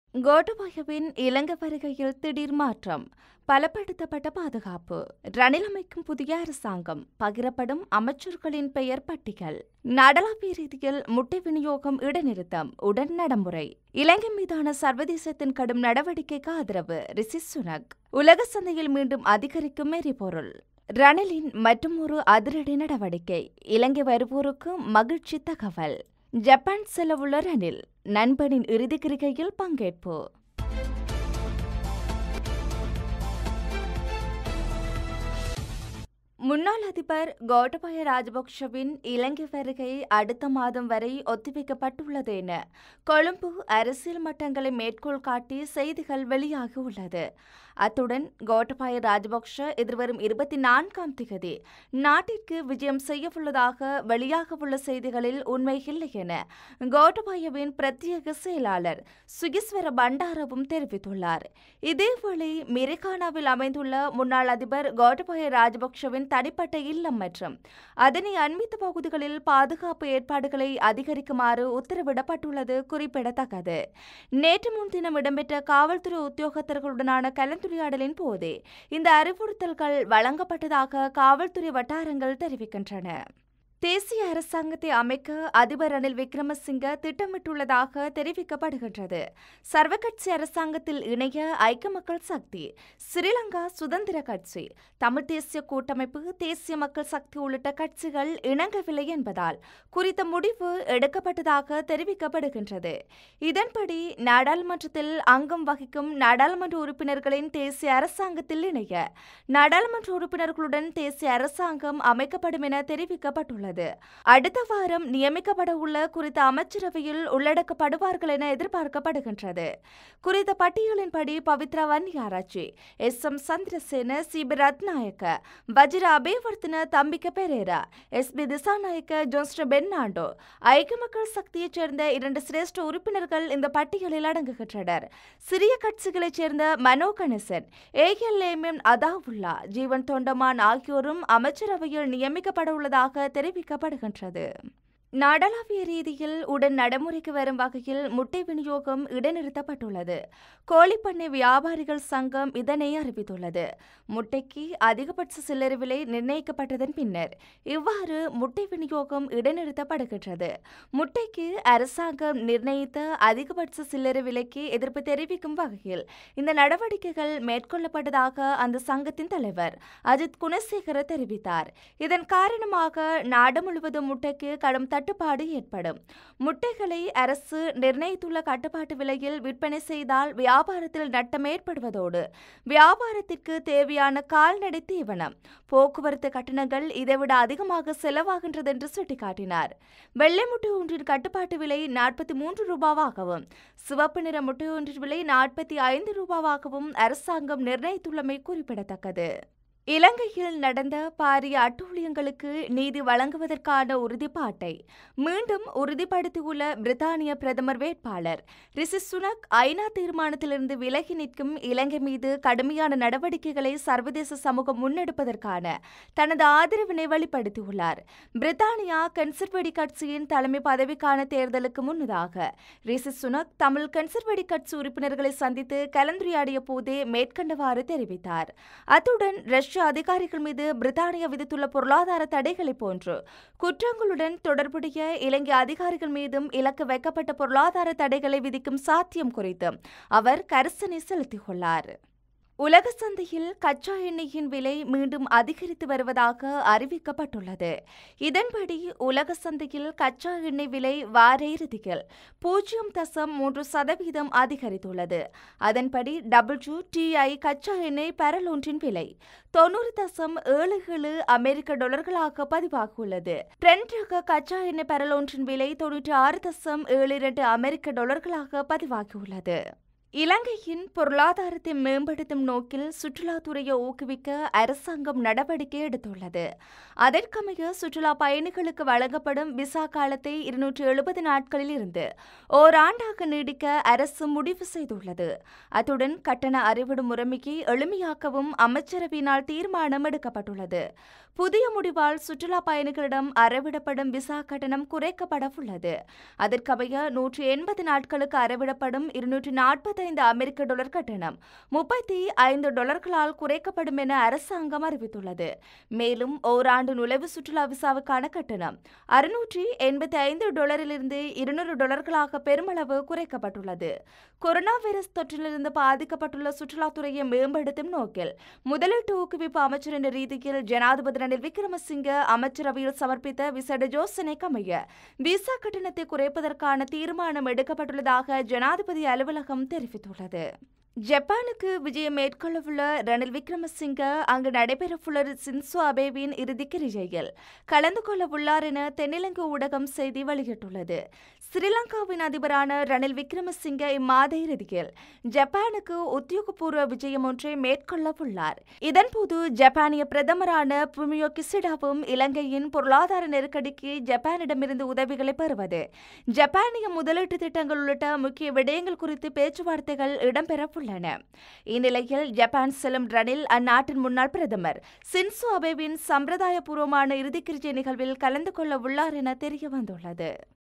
கோட்டபாயவின் இலங்கை வருகையில் திடீர் மாற்றம் பலப்படுத்தப்பட்ட பாதுகாப்பு ரணில் அமைக்கும் புதிய அரசாங்கம் பகிரப்படும் அமைச்சர்களின் பெயர் பட்டியல் நாடளாவிய ரீதியில் முட்டை விநியோகம் இடைநிறுத்தம் உடன் நடைமுறை இலங்கை மீதான சர்வதேசத்தின் கடும் நடவடிக்கைக்கு ஆதரவு ரிஷி சுனக் உலக சந்தையில் மீண்டும் அதிகரிக்கும் எரிபொருள் ரணிலின் மற்றுமொரு அதிரடி நடவடிக்கை இலங்கை வருவோருக்கு மகிழ்ச்சி தகவல் ஜப்பான் செல்லவுள்ள ரணில் நண்பனின் இறுதி கிரிகையில் பங்கேற்பு முன்னாள் அதிபர் கோட்டபாய ராஜபக்ஷவின் இலங்கை வருகை அடுத்த மாதம் வரை ஒத்திவைக்கப்பட்டுள்ளது என கொழும்பு அரசியல் மட்டங்களை மேற்கோள் காட்டி செய்திகள் வெளியாகியுள்ளது அத்துடன் கோட்டபாய ராஜபக்ஷ எதிர்வரும் இருபத்தி நான்காம் திகதி நாட்டிற்கு விஜயம் செய்யவுள்ளதாக வெளியாகவுள்ள செய்திகளில் உண்மை இல்லை என கோட்டபாயவின் பிரத்யேக செயலாளர் சுகிஸ்வர பண்டாரவும் தெரிவித்துள்ளார் இதேவேளை மிரிகானாவில் அமைந்துள்ள முன்னாள் அதிபர் கோட்டபாய ராஜபக்ஷவின் தனிப்பட்ட இல்லம் மற்றும் அதனை அண்மித்த பகுதிகளில் பாதுகாப்பு ஏற்பாடுகளை அதிகரிக்குமாறு உத்தரவிடப்பட்டுள்ளது குறிப்பிடத்தக்கது நேற்று முன்தினம் இடம்பெற்ற காவல்துறை உத்தியோகத்தர்களுடனான கலந்துரையாடலின் போதே இந்த அறிவுறுத்தல்கள் வழங்கப்பட்டதாக காவல்துறை வட்டாரங்கள் தெரிவிக்கின்றன தேசிய அரசாங்கத்தை அமைக்க அதிபர் ரணில் விக்ரமசிங்க திட்டமிட்டுள்ளதாக தெரிவிக்கப்படுகின்றது சர்வகட்சி அரசாங்கத்தில் இணைய ஐக்கிய மக்கள் சக்தி ஸ்ரீலங்கா சுதந்திர கட்சி தமிழ் தேசிய கூட்டமைப்பு தேசிய மக்கள் சக்தி உள்ளிட்ட கட்சிகள் இணங்கவில்லை என்பதால் குறித்த முடிவு எடுக்கப்பட்டதாக தெரிவிக்கப்படுகின்றது இதன்படி நாடாளுமன்றத்தில் அங்கம் வகிக்கும் நாடாளுமன்ற உறுப்பினர்களின் தேசிய அரசாங்கத்தில் இணைய நாடாளுமன்ற உறுப்பினர்களுடன் தேசிய அரசாங்கம் அமைக்கப்படும் என தெரிவிக்கப்பட்டுள்ளது உள்ளது அடுத்த வாரம் நியமிக்கப்பட உள்ள குறித்த அமைச்சரவையில் உள்ளடக்கப்படுவார்கள் என எதிர்பார்க்கப்படுகின்றது குறித்த பட்டியலின்படி Pavithra Wanniarachchi S M Chandrasena C B Rathnayake Wajira Abeywardena Dhammika Perera S B Dissanayake Johnston Fernando ஐக்கிய மக்கள் சக்தியைச் சேர்ந்த இரண்டு சிரேஷ்ட உறுப்பினர்கள் இந்த பட்டியலில் அடங்குகின்றனர் சிறிய கட்சிகளைச் சேர்ந்த Mano Ganesan A L M Athaulla Jeevan Thondaman ஆகியோரும் அமைச்சரவையில் நியமிக்கப்பட உள்ளதாக தெரிவித்தார் தெரிவிக்கப்படுகின்றது நாடளாவிய ரீதியில் உடன் நடைமுறைக்கு வரும் வகையில் முட்டை விநியோகம் இடைநிறுத்தப்பட்டுள்ளது கோழிப்பண்ணை வியாபாரிகள் சங்கம் இதனை அறிவித்துள்ளது முட்டைக்கு அதிகபட்ச சில்லறை விலை நிர்ணயிக்கப்பட்டதன் பின்னர் இவ்வாறு முட்டை விநியோகம் இடைநிறுத்தப்படுகின்றது முட்டைக்கு அரசாங்கம் நிர்ணயித்த அதிகபட்ச சில்லறை விலைக்கு எதிர்ப்பு தெரிவிக்கும் வகையில் இந்த நடவடிக்கைகள் மேற்கொள்ளப்பட்டதாக அந்த சங்கத்தின் தலைவர் அஜித் குணசேகர தெரிவித்தார் இதன் காரணமாக நாடு முழுவதும் முட்டைக்கு கடும் தட்டுப்பாடு ஏற்படும் முட்டைகளை அரசு நிர்ணயித்துள்ள கட்டுப்பாட்டு விலையில் விற்பனை செய்தால் வியாபாரத்தில் நட்டம் ஏற்படுவதோடு வியாபாரத்திற்கு தேவையான கால்நடை தீவனம் போக்குவரத்து கட்டணங்கள் இதைவிட அதிகமாக செலவாகின்றது என்று சுட்டிக்காட்டினார் வெள்ளை முட்டை ஒன்றின் கட்டுப்பாட்டு விலை நாற்பத்தி மூன்று ரூபாவாகவும் சிவப்பு நிற முட்டை ஒன்றின் விலை நாற்பத்தி ஐந்து ரூபாவாகவும் அரசாங்கம் நிர்ணயித்துள்ளமை குறிப்பிடத்தக்கது இலங்கையில் நடந்த பாரிய அட்டூழியங்களுக்கு நீதி வழங்குவதற்கான உறுதிப்பாட்டை மீண்டும் உறுதிப்படுத்தியுள்ள பிரித்தானிய பிரதமர் வேட்பாளர் ரிஷி சுனக் ஐநா தீர்மானத்திலிருந்து விலகி நிற்கும் இலங்கை மீது கடுமையான நடவடிக்கைகளை சர்வதேச சமூகம் முன்னெடுப்பதற்கான தனது ஆதரவினை வெளிப்படுத்தியுள்ளார் பிரித்தானியா கன்சர்வேட்டிவ் கட்சியின் தலைமை பதவிக்கான தேர்தலுக்கு முன்னதாக ரிஷி சுனக் தமிழ் கன்சர்வேட்டிவ் கட்சி உறுப்பினர்களை சந்தித்து கலந்துரையாடிய போதே மேற்கண்டவாறு தெரிவித்தார் அத்துடன் ரஷ்ய அதிகாரிகள் மீது பிரித்தானியா விதித்துள்ள பொருளாதார தடைகளை போன்று குற்றங்களுடன் தொடர்புடைய இலங்கை அதிகாரிகள் மீதும் இலக்கு வைக்கப்பட்ட பொருளாதார தடைகளை விதிக்கும் சாத்தியம் குறித்து அவர் கரிசனை செலுத்தியுள்ளார் உலக சந்தையில் கச்சா எண்ணெயின் விலை மீண்டும் அதிகரித்து வருவதாக அறிவிக்கப்பட்டுள்ளது இதன்படி உலக சந்தையில் கச்சா எண்ணெய் விலை வார இறுதியில் பூஜ்ஜியம் தசம் மூன்று சதவீதம் அதிகரித்துள்ளது அதன்படி டபிள்யூ டிஐ கச்சா எண்ணெய் பரல் ஒன்றின் விலை தொண்ணூறு தசம் ஏழு ஏழு அமெரிக்க டாலர்களாக பதிவாகியுள்ளது பிரெண்ட் ரக கச்சா எண்ணெய் பரல் ஒன்றின் விலை தொன்னூற்றி ஆறு தசம் ஏழு இரண்டு அமெரிக்க டாலர்களாக பதிவாகியுள்ளது இலங்கையின் பொருளாதாரத்தை மேம்படுத்தும் நோக்கில் சுற்றுலாத்துறையை ஊக்குவிக்க அரசாங்கம் நடவடிக்கை எடுத்துள்ளது அதற்கமைய சுற்றுலா பயணிகளுக்கு வழங்கப்படும் விசா காலத்தை இருநூற்று எழுபது நாட்களில் இருந்து ஓராண்டாக நீடிக்க அரசு முடிவு செய்துள்ளது அத்துடன் கட்டண அறிவிடும் முறைமையை எளிமையாக்கவும் அமைச்சரவையினால் தீர்மானம் எடுக்கப்பட்டுள்ளது புதிய முடிவால் சுற்றுலா பயணிகளிடம் அறவிடப்படும் விசா கட்டணம் குறைக்கப்பட உள்ளது அதற்கமைய நூற்றி எண்பது நாட்களுக்கு அறவிடப்படும் இருநூற்றி நாற்பது முப்பத்தைந்து அமெரிக்க டாலர் கட்டணம் முப்பத்தி ஐந்து டாலர்களால் குறைக்கப்படும் என அரசாங்கம் அறிவித்துள்ளது மேலும் ஓராண்டு நுழைவு சுற்றுலா விசாவுக்கான கட்டணம் அறுநூற்றி எண்பத்தி ஐந்து டாலரிலிருந்து இருநூறு டாலர்களாக பெருமளவு குறைக்கப்பட்டுள்ளது கொரோனா வைரஸ் தொற்றிலிருந்து பாதிக்கப்பட்டுள்ள சுற்றுலாத்துறையை மேம்படுத்தும் நோக்கில் முதலீட்டு ஊக்குவிப்பு அமைச்சர் என்ற ரீதியில் ஜனாதிபதி ரணில் விக்ரமசிங்க அமைச்சரவையில் சமர்ப்பித்த விசேட யோசனைக்கு அமைய விசா கட்டணத்தை குறைப்பதற்கான தீர்மானம் எடுக்கப்பட்டுள்ளதாக ஜனாதிபதி அலுவலகம் தெரிவித்துள்ளது ஜப்பானுக்கு விஜயம் மேற்கொள்ளவுள்ள ரணில் விக்ரமசிங்க அங்கு நடைபெறவுள்ள சின்சோ அபேவின் இறுதிக் கிரிகையில் கலந்து கொள்ள உள்ளார் என தென்னிலங்கை ஊடகம் செய்தி வெளியிட்டுள்ளது ஸ்ரீலங்காவின் அதிபரான ரணில் விக்ரமசிங்க இம்மாத இறுதியில் ஜப்பானுக்கு உத்தியோகபூர்வ விஜயம் ஒன்றை மேற்கொள்ள உள்ளார் இதன்போது ஜப்பானிய பிரதமரான புமியோ கிசிடாவும் இலங்கையின் பொருளாதார நெருக்கடிக்கு ஜப்பானிடமிருந்து உதவிகளை பெறுவது ஜப்பானிய முதலீட்டு திட்டங்கள் உள்ளிட்ட முக்கிய விடயங்கள் குறித்து பேச்சுவார்த்தைகள் இடம்பெற உள்ளன இந்நிலையில் ஜப்பான் செல்லும் ரணில் அந்நாட்டின் முன்னாள் பிரதமர் சின்சோ அபேவின் சம்பிரதாயபூர்வமான இறுதிக்கிரிச்சை நிகழ்வில் கலந்து கொள்ள உள்ளார் என தெரிய வந்துள்ளது